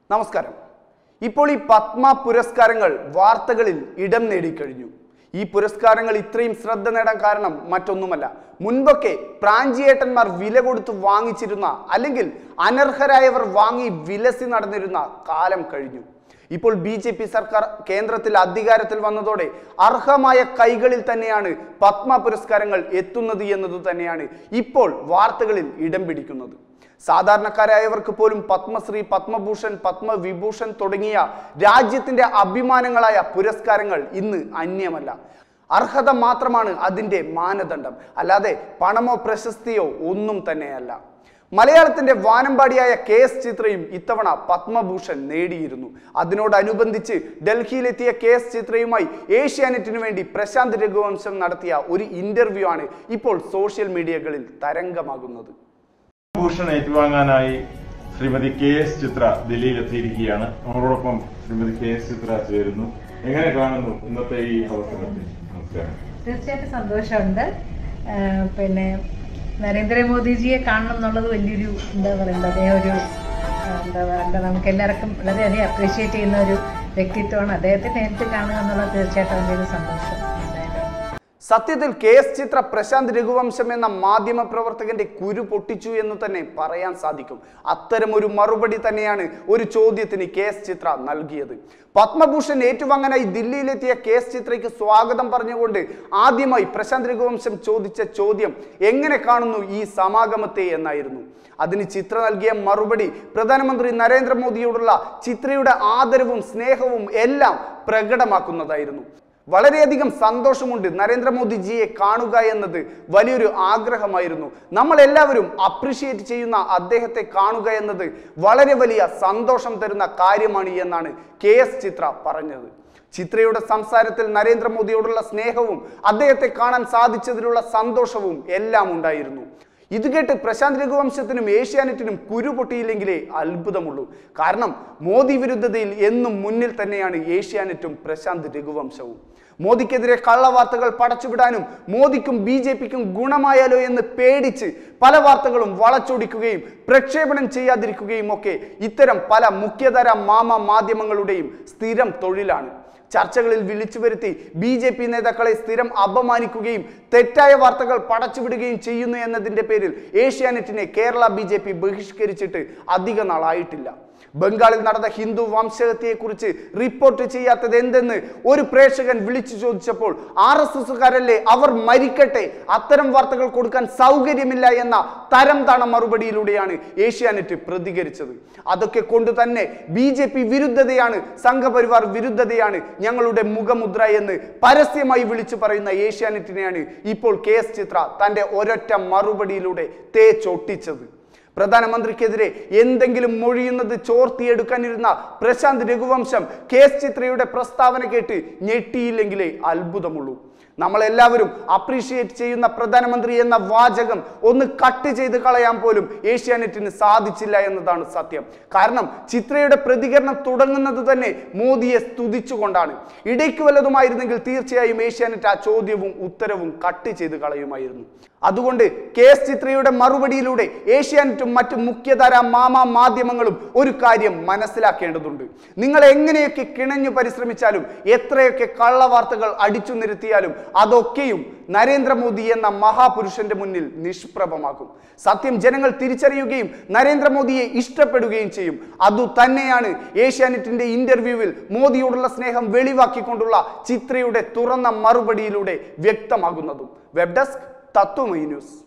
നമസ്കാരം ഇപ്പോൾ ഈ പത്മ പുരസ്കാരങ്ങൾ വാർത്തകളിൽ ഇടം നേടിക്കഴിഞ്ഞു ഈ പുരസ്കാരങ്ങൾ ഇത്രയും ശ്രദ്ധ നേടാൻ കാരണം മറ്റൊന്നുമല്ല മുൻപൊക്കെ പ്രാഞ്ചിയേട്ടന്മാർ വില കൊടുത്ത് വാങ്ങിച്ചിരുന്ന അല്ലെങ്കിൽ അനർഹരായവർ വാങ്ങി വിലസി നടന്നിരുന്ന കാലം കഴിഞ്ഞു ഇപ്പോൾ ബി ജെ പി സർക്കാർ കേന്ദ്രത്തിൽ അധികാരത്തിൽ വന്നതോടെ അർഹമായ കൈകളിൽ തന്നെയാണ് പത്മ പുരസ്കാരങ്ങൾ എത്തുന്നത് എന്നത് തന്നെയാണ് ഇപ്പോൾ വാർത്തകളിൽ ഇടം പിടിക്കുന്നത് സാധാരണക്കാരായവർക്ക് പോലും പത്മശ്രീ പത്മഭൂഷൺ പത്മവിഭൂഷൺ തുടങ്ങിയ രാജ്യത്തിന്റെ അഭിമാനങ്ങളായ പുരസ്കാരങ്ങൾ ഇന്ന് അന്യമല്ല അർഹത മാത്രമാണ് അതിന്റെ മാനദണ്ഡം അല്ലാതെ പണമോ പ്രശസ്തിയോ ഒന്നും തന്നെയല്ല മലയാളത്തിന്റെ വാനമ്പാടിയായ കെ എസ് ചിത്രയും ഇത്തവണ പത്മഭൂഷൺ നേടിയിരുന്നു അതിനോടനുബന്ധിച്ച് ഡൽഹിയിലെത്തിയ കെ എസ് ചിത്രയുമായി ഏഷ്യാനെറ്റിനു വേണ്ടി പ്രശാന്ത് രഘുവംശം നടത്തിയ ഒരു ഇന്റർവ്യൂ ആണ് ഇപ്പോൾ സോഷ്യൽ മീഡിയകളിൽ തരംഗമാകുന്നത് ഭൂഷൺ ഏറ്റുവാങ്ങാനായി ശ്രീമതി കെ എസ് ചിത്ര ഡൽഹിയിലെത്തിയിരിക്കുകയാണ് നമ്മളോടൊപ്പം ശ്രീമതി കെ എസ് ചിത്ര ചേരുന്നു എങ്ങനെ കാണുന്നു ഇന്നത്തെ ഈ അവസരത്തെ നമസ്കാരം തീർച്ചയായിട്ടും സന്തോഷമുണ്ട് ആഹ് പിന്നെ നരേന്ദ്രമോദിജിയെ കാണണം എന്നുള്ളത് വലിയൊരു എന്താ പറയുക അദ്ദേഹം ഒരു ആഹ് എന്താ പറയുക നമുക്ക് എല്ലാവർക്കും വളരെയധികം അപ്രീഷിയേറ്റ് ചെയ്യുന്ന ഒരു വ്യക്തിത്വമാണ് അദ്ദേഹത്തെ നേരിട്ട് കാണുക എന്നുള്ളത് തീർച്ചയായിട്ടും അതിൻ്റെ ഒരു സന്തോഷം എന്തായാലും സത്യത്തിൽ കെ എസ് ചിത്ര പ്രശാന്ത് രഘുവംശം എന്ന മാധ്യമ പ്രവർത്തകന്റെ കുരു പൊട്ടിച്ചു എന്ന് തന്നെ പറയാൻ സാധിക്കും അത്തരം ഒരു മറുപടി തന്നെയാണ് ഒരു ചോദ്യത്തിന് കെ എസ് ചിത്ര നൽകിയത് പത്മഭൂഷൺ ഏറ്റുവാങ്ങാനായി ദില്ലിയിലെത്തിയ കെ എസ് ചിത്രയ്ക്ക് സ്വാഗതം പറഞ്ഞുകൊണ്ട് ആദ്യമായി പ്രശാന്ത് രഘുവംശം ചോദിച്ച ചോദ്യം എങ്ങനെ കാണുന്നു ഈ സമാഗമത്തെ എന്നായിരുന്നു അതിന് ചിത്ര നൽകിയ മറുപടി പ്രധാനമന്ത്രി നരേന്ദ്രമോദിയോടുള്ള ചിത്രയുടെ ആദരവും സ്നേഹവും എല്ലാം പ്രകടമാക്കുന്നതായിരുന്നു വളരെയധികം സന്തോഷമുണ്ട് നരേന്ദ്രമോദിജിയെ കാണുക എന്നത് വലിയൊരു ആഗ്രഹമായിരുന്നു നമ്മൾ എല്ലാവരും അപ്രിഷിയേറ്റ് ചെയ്യുന്ന അദ്ദേഹത്തെ കാണുക എന്നത് വളരെ വലിയ സന്തോഷം തരുന്ന കാര്യമാണ് എന്നാണ് കെ എസ് ചിത്ര പറഞ്ഞത് ചിത്രയുടെ സംസാരത്തിൽ നരേന്ദ്രമോദിയോടുള്ള സ്നേഹവും അദ്ദേഹത്തെ കാണാൻ സാധിച്ചതിലുള്ള സന്തോഷവും എല്ലാം ഉണ്ടായിരുന്നു ഇത് കേട്ട് പ്രശാന്ത് രഘുവംശത്തിനും ഏഷ്യാനെറ്റിനും കുരു പൊട്ടിയില്ലെങ്കിലേ അത്ഭുതമുള്ളൂ കാരണം മോദി വിരുദ്ധതയിൽ എന്നും മുന്നിൽ തന്നെയാണ് ഏഷ്യാനെറ്റും പ്രശാന്ത് രഘുവംശവും മോദിക്കെതിരെ കള്ളവാർത്തകൾ പടച്ചുവിടാനും മോദിക്കും ബി ജെ പിക്കും ഗുണമായാലോ എന്ന് പേടിച്ച് പല വാർത്തകളും വളച്ചൊടിക്കുകയും പ്രക്ഷേപണം ചെയ്യാതിരിക്കുകയും ഒക്കെ ഇത്തരം പല മുഖ്യധാര മാമ മാധ്യമങ്ങളുടെയും സ്ഥിരം തൊഴിലാണ് ചർച്ചകളിൽ വിളിച്ചു വരുത്തി ബി ജെ പി നേതാക്കളെ സ്ഥിരം അപമാനിക്കുകയും തെറ്റായ വാർത്തകൾ പടച്ചുവിടുകയും ചെയ്യുന്നു എന്നതിന്റെ പേരിൽ ഏഷ്യാനെറ്റിനെ കേരള ബി ജെ പി ബഹിഷ്കരിച്ചിട്ട് അധിക നാളായിട്ടില്ല ബംഗാളിൽ നടന്ന ഹിന്ദു വംശഹത്യയെക്കുറിച്ച് റിപ്പോർട്ട് ചെയ്യാത്തത് എന്തെന്ന് ഒരു പ്രേക്ഷകൻ വിളിച്ചു ചോദിച്ചപ്പോൾ ആർ എസ് എസുകാരല്ലേ അവർ മരിക്കട്ടെ അത്തരം വാർത്തകൾ കൊടുക്കാൻ സൗകര്യമില്ല എന്ന തരം താണ മറുപടിയിലൂടെയാണ് ഏഷ്യാനെറ്റ് പ്രതികരിച്ചത് അതൊക്കെ കൊണ്ട് തന്നെ ബി ജെ പി വിരുദ്ധതയാണ് സംഘപരിവാർ വിരുദ്ധതയാണ് ഞങ്ങളുടെ മുഖമുദ്ര എന്ന് പരസ്യമായി വിളിച്ചു പറയുന്ന ഏഷ്യാനെറ്റിനെയാണ് ഇപ്പോൾ കെ എസ് ചിത്ര തന്റെ ഒരൊറ്റ മറുപടിയിലൂടെ തേച്ചൊട്ടിച്ചത് പ്രധാനമന്ത്രിക്കെതിരെ എന്തെങ്കിലും മൊഴിയുന്നത് ചോർത്തിയെടുക്കാനിരുന്ന പ്രശാന്ത് രഘുവംശം കെ എസ് ചിത്രയുടെ പ്രസ്താവന കേട്ട് ഞെട്ടിയില്ലെങ്കിലേ അത്ഭുതമുള്ളൂ നമ്മളെല്ലാവരും അപ്രീഷിയേറ്റ് ചെയ്യുന്ന പ്രധാനമന്ത്രി എന്ന വാചകം ഒന്ന് കട്ട് ചെയ്ത് കളയാൻ പോലും ഏഷ്യാനെറ്റിന് സാധിച്ചില്ല എന്നതാണ് സത്യം കാരണം ചിത്രയുടെ പ്രതികരണം തുടങ്ങുന്നത് തന്നെ മോദിയെ സ്തുതിച്ചുകൊണ്ടാണ് ഇടയ്ക്ക് വല്ലതുമായിരുന്നെങ്കിൽ തീർച്ചയായും ഏഷ്യാനെറ്റ് ആ ചോദ്യവും ഉത്തരവും കട്ട് ചെയ്ത് കളയുമായിരുന്നു അതുകൊണ്ട് കെ എസ് ചിത്രയുടെ മറുപടിയിലൂടെ ഏഷ്യാനെറ്റും മറ്റ് മുഖ്യധാര മാമ മാധ്യമങ്ങളും ഒരു കാര്യം മനസ്സിലാക്കേണ്ടതുണ്ട് നിങ്ങൾ എങ്ങനെയൊക്കെ കിണഞ്ഞു പരിശ്രമിച്ചാലും എത്രയൊക്കെ കള്ളവാർത്തകൾ അടിച്ചു നിരത്തിയാലും അതൊക്കെയും നരേന്ദ്രമോദി എന്ന മഹാപുരുഷന്റെ മുന്നിൽ നിഷ്പ്രഭമാക്കും സത്യം ജനങ്ങൾ തിരിച്ചറിയുകയും നരേന്ദ്രമോദിയെ ഇഷ്ടപ്പെടുകയും ചെയ്യും അതു തന്നെയാണ് ഏഷ്യാനെറ്റിന്റെ ഇന്റർവ്യൂവിൽ മോദിയോടുള്ള സ്നേഹം വെളിവാക്കിക്കൊണ്ടുള്ള ചിത്രയുടെ തുറന്ന മറുപടിയിലൂടെ വ്യക്തമാകുന്നതും വെബ് ഡെസ്ക് തത്വമൈ ന്യൂസ്